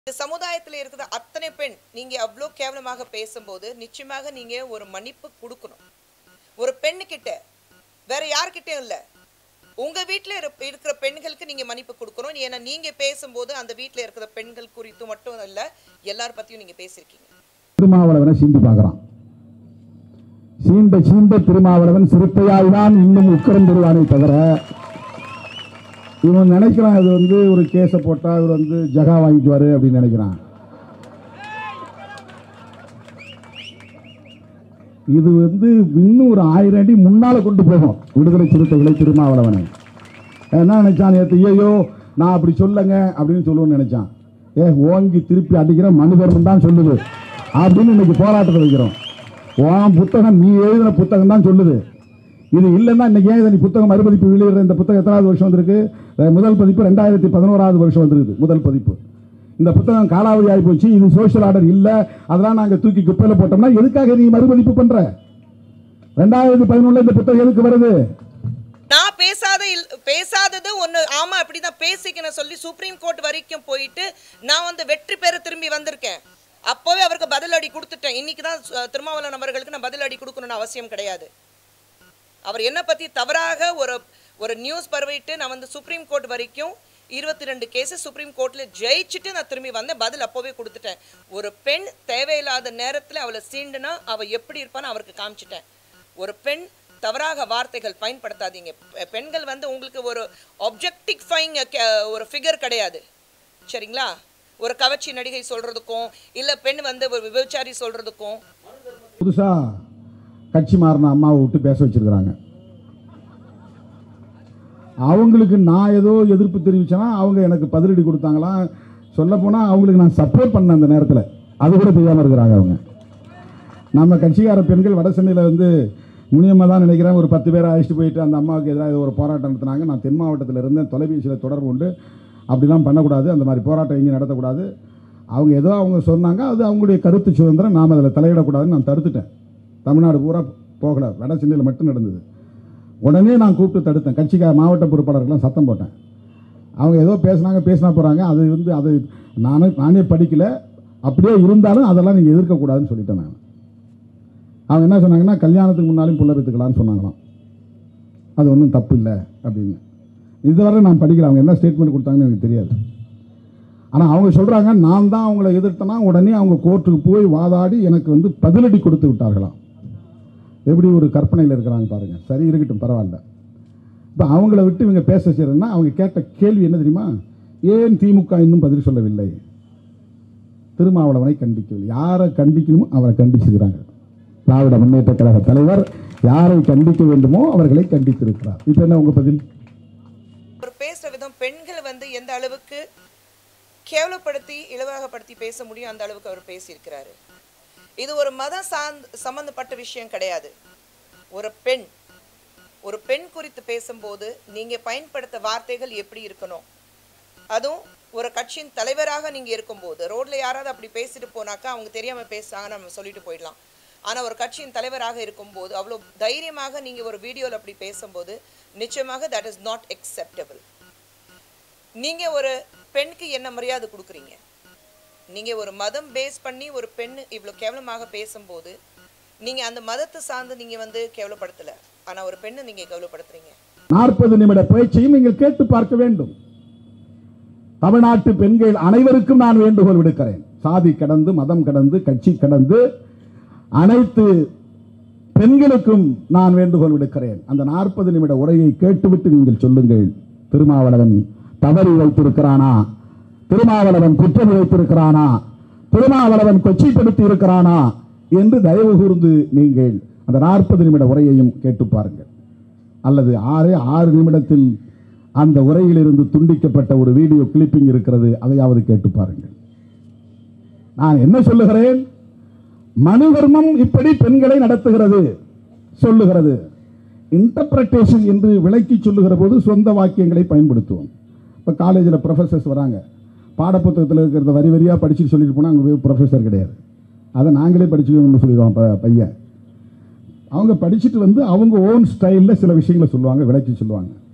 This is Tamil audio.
இந்த சமுதாயத்துல இருக்கிற அத்தனை பெண் நீங்க அவ்வளோ கேவலமாக பேசும்போது நிச்சயமாக நீங்க ஒரு மன்னிப்பு கொடுக்கணும் ஒரு பெண்ணுக்கிட்ட வேற யார்கிட்டயும் இல்ல உங்க வீட்ல இருப்- இருக்கிற பெண்களுக்கு நீங்க மன்னிப்பு கொடுக்கணும் ஏன்னா நீங்க பேசும்போது அந்த வீட்ல இருக்கிற பெண்கள் குறித்து மட்டும் இல்ல எல்லார் பத்தியும் நீங்க பேசியிருக்கீங்க திருமாவளவனை சீண்டி பார்க்கறான் சீண்ட சீண்ட திருமாவளவன் சிறுத்தையாய்தான் இன்னும் உக்கரம் பெறுவானே தவிர இவன் நினைக்கிறான் இது வந்து ஒரு கேஸை போட்டா இவர் வந்து ஜகா வாங்கிக்குவாரு அப்படின்னு நினைக்கிறான் இது வந்து இன்னும் ஒரு ஆயிரம் அடி முன்னால கொண்டு போகும் விடுதலை சிறுத்தைகளை திருமாவளவனை என்ன நினைச்சான் நேற்று ஐயோ நான் அப்படி சொல்லுங்க அப்படின்னு சொல்லுவேன்னு நினைச்சான் ஏ ஓங்கி திருப்பி அடிக்கிற மனுதர்மன் தான் சொல்லுது அப்படின்னு இன்னைக்கு போராட்டத்தை வைக்கிறோம் உன் புத்தகம் நீ எழுதின புத்தகம் தான் சொல்லுது இது இல்லைன்னா இன்னைக்கு ஏன் இதை நீ புத்தகம் மறுபதிப்பு வெளியிடுற இந்த புத்தகம் எத்தனாவது வருஷம் வந்திருக்கு அஹ் முதல் பதிப்பு ரெண்டாயிரத்தி பதினோராவது வருஷம் வந்திருக்கு முதல் பதிப்பு இந்த புத்தகம் காலாவதி ஆகி போச்சு இது சோஷியல் ஆர்டர் இல்லை அதெல்லாம் நாங்கள் தூக்கி குப்பையில் போட்டோம்னா எதுக்காக நீ மறுபதிப்பு பண்ற ரெண்டாயிரத்தி பதினொன்றுல இந்த புத்தகம் எதுக்கு வருது நான் பேசாத இல் பேசாதது ஒன்று ஆமா அப்படிதான் பேசிக்கணும் சொல்லி சுப்ரீம் கோர்ட் வரைக்கும் போயிட்டு நான் வந்து வெற்றி பெற திரும்பி வந்திருக்கேன் அப்போவே அவருக்கு பதிலடி கொடுத்துட்டேன் இன்னைக்கு தான் சு- திருமாவளவன் அவர்களுக்கு நான் பதிலடி கொடுக்கணும்னு அவசியம் கிடையாது அவர் என்ன பத்தி தவறாக ஒரு ஒரு நியூஸ் பரவிட்டு நான் வந்து சுப்ரீம் கோர்ட் வரைக்கும் இருபத்தி ரெண்டு கேஸ் சுப்ரீம் கோர்ட்ல ஜெயிச்சுட்டு நான் திரும்பி வந்தேன் பதில் அப்போவே கொடுத்துட்டேன் ஒரு பெண் தேவையில்லாத நேரத்துல அவளை சீண்டுனா அவ எப்படி இருப்பான்னு அவருக்கு காமிச்சிட்டேன் ஒரு பெண் தவறாக வார்த்தைகள் பயன்படுத்தாதீங்க பெ- பெண்கள் வந்து உங்களுக்கு ஒரு ஒப்ஜெக்டிஃபைங் ஒரு ஃபிகர் கிடையாது சரிங்களா ஒரு கவர்ச்சி நடிகை சொல்றதுக்கும் இல்ல பெண் வந்து ஒரு விபச்சாரி சொல்றதுக்கும் புதுசா கட்சி மாறின அம்மாவை விட்டு பேச வச்சிருக்கிறாங்க அவங்களுக்கு நான் ஏதோ எதிர்ப்பு தெரிவிச்சேன்னா அவங்க எனக்கு பதிலடி கொடுத்தாங்களாம் சொல்லப்போனால் அவங்களுக்கு நான் சப்போர்ட் பண்ண அந்த நேரத்தில் அது கூட தெரியாமல் இருக்கிறாங்க அவங்க நம்ம கட்சிக்கார பெண்கள் வட சென்னையில் வந்து முனியம்மா தான் நினைக்கிறேன் ஒரு பத்து பேரை அழைச்சிட்டு போயிட்டு அந்த அம்மாவுக்கு எதிராக ஏதோ ஒரு போராட்டம் நடத்தினாங்க நான் தென் மாவட்டத்தில் இருந்தேன் தொலைபேசியில் தொடர்பு உண்டு அப்படிலாம் பண்ணக்கூடாது அந்த மாதிரி போராட்டம் இங்கே நடத்தக்கூடாது அவங்க ஏதோ அவங்க சொன்னாங்க அது அவங்களுடைய கருத்து சுதந்திரம் நாம் அதில் தலையிடக்கூடாதுன்னு நான் தடுத்துட்டேன் தமிழ்நாடு பூரா போகலை வட சென்னையில் மட்டும் நடந்தது உடனே நான் கூப்பிட்டு தடுத்தேன் கட்சிக்கார மாவட்ட பொறுப்பாளர்கள்லாம் சத்தம் போட்டேன் அவங்க ஏதோ பேசுனாங்க பேசினா போகிறாங்க அது வந்து அது நானே நானே படிக்கல அப்படியே இருந்தாலும் அதெல்லாம் நீங்கள் எதிர்க்கக்கூடாதுன்னு சொல்லிட்டேன் நான் அவங்க என்ன சொன்னாங்கன்னா கல்யாணத்துக்கு முன்னாலும் புள்ள பெற்றுக்கலாம்னு சொன்னாங்களாம் அது ஒன்றும் தப்பு இல்லை அப்படின்னு இதுவரை நான் படிக்கல அவங்க என்ன ஸ்டேட்மெண்ட் கொடுத்தாங்கன்னு எனக்கு தெரியாது ஆனால் அவங்க சொல்கிறாங்க நான் தான் அவங்கள எதிர்த்தனா உடனே அவங்க கோர்ட்டுக்கு போய் வாதாடி எனக்கு வந்து பதிலடி கொடுத்து விட்டார்களாம் எப்படி ஒரு கற்பனையில் இருக்கிறாங்க பாருங்க சரி இருக்கட்டும் பரவாயில்ல இப்போ அவங்கள விட்டு இவங்க பேச செய்யறதுன்னா அவங்க கேட்ட கேள்வி என்ன தெரியுமா ஏன் திமுக இன்னும் பதில் சொல்லவில்லை திருமாவளவனை கண்டிக்கவில்லை யாரை கண்டிக்கணுமோ அவரை கண்டிச்சிருக்கிறாங்க திராவிட முன்னேற்ற கழக தலைவர் யாரை கண்டிக்க வேண்டுமோ அவர்களை கண்டித்திருக்கிறார் இப்போ என்ன உங்க பதில் அவர் பேசுற விதம் பெண்கள் வந்து எந்த அளவுக்கு கேவலப்படுத்தி இலவாகப்படுத்தி பேச முடியும் அந்த அளவுக்கு அவர் பேசியிருக்கிறாரு இது ஒரு மதம் சார்ந்த சம்பந்தப்பட்ட விஷயம் கிடையாது ஒரு பெண் ஒரு பெண் குறித்து பேசும்போது நீங்க பயன்படுத்த வார்த்தைகள் எப்படி இருக்கணும் அதுவும் ஒரு கட்சியின் தலைவராக நீங்க இருக்கும்போது ரோட்ல யாராவது அப்படி பேசிட்டு போனாக்கா அவங்க தெரியாம பேசுறாங்கன்னு நம்ம சொல்லிட்டு போயிடலாம் ஆனா ஒரு கட்சியின் தலைவராக இருக்கும்போது அவ்வளோ தைரியமாக நீங்க ஒரு வீடியோல அப்படி பேசும்போது நிச்சயமாக தட் இஸ் நாட் acceptable நீங்க ஒரு பெண்ணுக்கு என்ன மரியாதை கொடுக்குறீங்க நீங்க ஒரு மதம் பேஸ் பண்ணி ஒரு பெண் இவ்வளோ கேவலமாக பேசும்போது நீங்க அந்த மதத்தை சார்ந்து நீங்க வந்து கேவலப்படுத்தல ஆனா ஒரு பெண்ணை நீங்க கேவலப்படுத்துறீங்க நாற்பது நிமிட பேச்சையும் நீங்கள் கேட்டு பார்க்க வேண்டும் தமிழ்நாட்டு பெண்கள் அனைவருக்கும் நான் வேண்டுகோள் விடுக்கிறேன் சாதி கடந்து மதம் கடந்து கட்சி கடந்து அனைத்து பெண்களுக்கும் நான் வேண்டுகோள் விடுக்கிறேன் அந்த நாற்பது நிமிட உரையை கேட்டுவிட்டு நீங்கள் சொல்லுங்கள் திருமாவளவன் தவறி வைத்திருக்கிறானா திருமாவளவன் குற்றம் வைத்திருக்கிறானா திருமாவளவன் கொச்சைப்படுத்தி இருக்கிறானா என்று தயவு கூர்ந்து நீங்கள் அந்த நாற்பது நிமிட உரையையும் கேட்டு பாருங்கள் அல்லது ஆறே ஆறு நிமிடத்தில் அந்த உரையிலிருந்து துண்டிக்கப்பட்ட ஒரு வீடியோ கிளிப்பிங் இருக்கிறது அதையாவது கேட்டு பாருங்கள் நான் என்ன சொல்லுகிறேன் மனு தர்மம் இப்படி பெண்களை நடத்துகிறது சொல்லுகிறது இன்டர்பிரட்டேஷன் என்று விளக்கி சொல்லுகிற போது சொந்த வாக்கியங்களை பயன்படுத்துவோம் இப்போ காலேஜில் ப்ரொஃபஸர்ஸ் வராங்க பாடப்புத்தகத்தில் இருக்கிறத வரி வரியாக படிச்சுட்டு சொல்லிட்டு போனால் அங்கே போய் ப்ரொஃபஸர் கிடையாது அதை நாங்களே படிச்சுக்கணும்னு சொல்லிடுவோம் ப- பையன் அவங்க படிச்சுட்டு வந்து அவங்க ஓன் ஸ்டைலில் சில விஷயங்களை சொல்லுவாங்க விளக்கி சொல்லுவாங்க